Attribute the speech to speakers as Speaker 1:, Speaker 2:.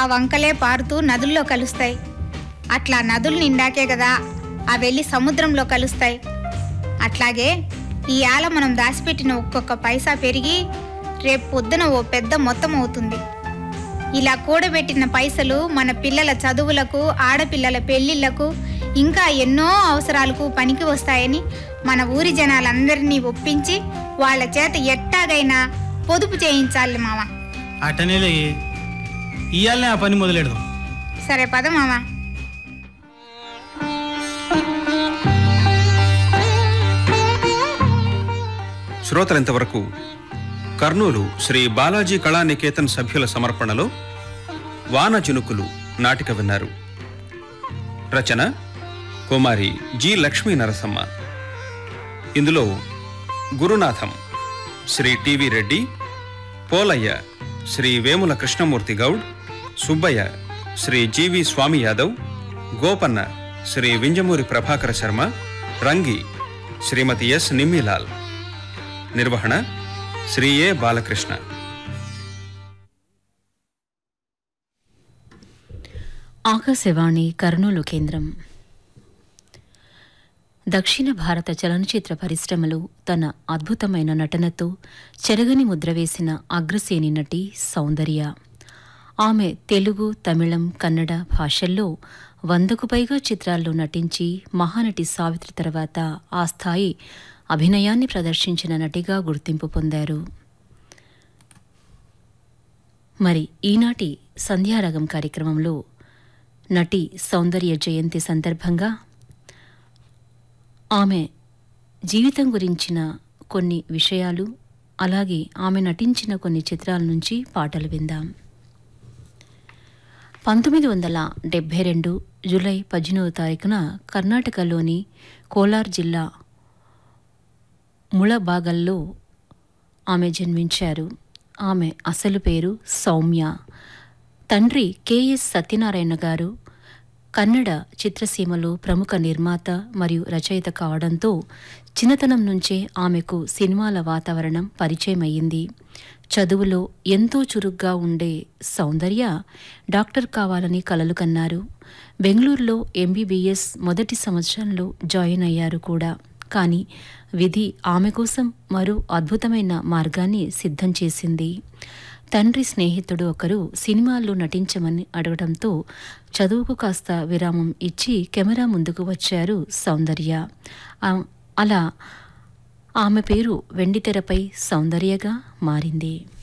Speaker 1: వంకలే పారుతూ నదుల్లో కలుస్తాయి అట్లా నదులు నిండాకే కదా ఆ వెళ్ళి సముద్రంలో కలుస్తాయి అట్లాగే ఈ ఆల మనం దాచిపెట్టిన ఒక్కొక్క పైసా పెరిగి రేపు పొద్దున ఓ పెద్ద మొత్తం అవుతుంది ఇలా కూడబెట్టిన పైసలు మన పిల్లల చదువులకు ఆడపిల్లల పెళ్లిళ్లకు ఇంకా ఎన్నో అవసరాలకు పనికి వస్తాయని మన ఊరి జనాలందరినీ ఒప్పించి వాళ్ళ చేత ఎట్టాగైనా పొదుపు చేయించాలి మామ
Speaker 2: అటనేలే ఇయాలనే ఆ పని మొదలెడదాం
Speaker 1: సరే పద మామ
Speaker 3: శ్రోతలింతవరకు కర్నూలు శ్రీ బాలాజీ కళానికేతన్ సభ్యుల సమర్పణలో వాన చినుకులు నాటిక విన్నారు రచన కుమారి జి లక్ష్మీ నరసమ్మ ఇందులో Gurunatham Sri TV Reddy Polayya Sri Vemula Krishnamurthy Goud Subbaiah Sri GV Swamy Yadav Gopanna Sri Vinjamuri Prabhakara Sharma Rangi Srimati S Nimmilal నిర్వహణ శ్రీ ఏ బాలకృష్ణ
Speaker 4: ఆకాశవాణి కర్నూలు కేంద్రం దక్షిణ భారత చలనచిత్ర పరిశ్రమలో తన అద్భుతమైన నటనతో చెరగని ముద్ర వేసిన అగ్రశ్రేణి నటి సౌందర్య ఆమె తెలుగు తమిళం కన్నడ భాషల్లో వందకు పైగా చిత్రాల్లో నటించి మహానటి సావిత్రి తర్వాత ఆ స్థాయి అభినయాన్ని ప్రదర్శించిన నటిగా గుర్తింపు పొందారు మరి ఈనాటి సంధ్యారాగం కార్యక్రమంలో నటి సౌందర్య జయంతి సందర్భంగా ఆమె జీవితం గురించిన కొన్ని విషయాలు అలాగే ఆమె నటించిన కొన్ని చిత్రాల నుంచి పాటలు విందాం పంతొమ్మిది వందల డెబ్బై రెండు జూలై పద్దెనిమిదవ తారీఖున కర్ణాటకలోని కోలార్ జిల్లా ముళబాగల్లో ఆమె జన్మించారు ఆమె అసలు పేరు సౌమ్య తండ్రి కెఎస్ సత్యనారాయణ గారు కన్నడ చిత్రసీమలో ప్రముఖ నిర్మాత మరియు రచయిత కావడంతో చిన్నతనం నుంచే ఆమెకు సినిమాల వాతావరణం పరిచయమయ్యింది చదువులో ఎంతో చురుగ్గా ఉండే సౌందర్య డాక్టర్ కావాలని కలలు కన్నారు బెంగళూరులో ఎంబీబీఎస్ మొదటి సంవత్సరంలో జాయిన్ అయ్యారు కూడా కానీ విధి ఆమె కోసం మరో అద్భుతమైన మార్గాన్ని సిద్ధం చేసింది తండ్రి స్నేహితుడు ఒకరు సినిమాల్లో నటించమని అడగడంతో చదువుకు కాస్త విరామం ఇచ్చి కెమెరా ముందుకు వచ్చారు సౌందర్య ఆ- అలా ఆమె పేరు వెండితెరపై సౌందర్యగా మారింది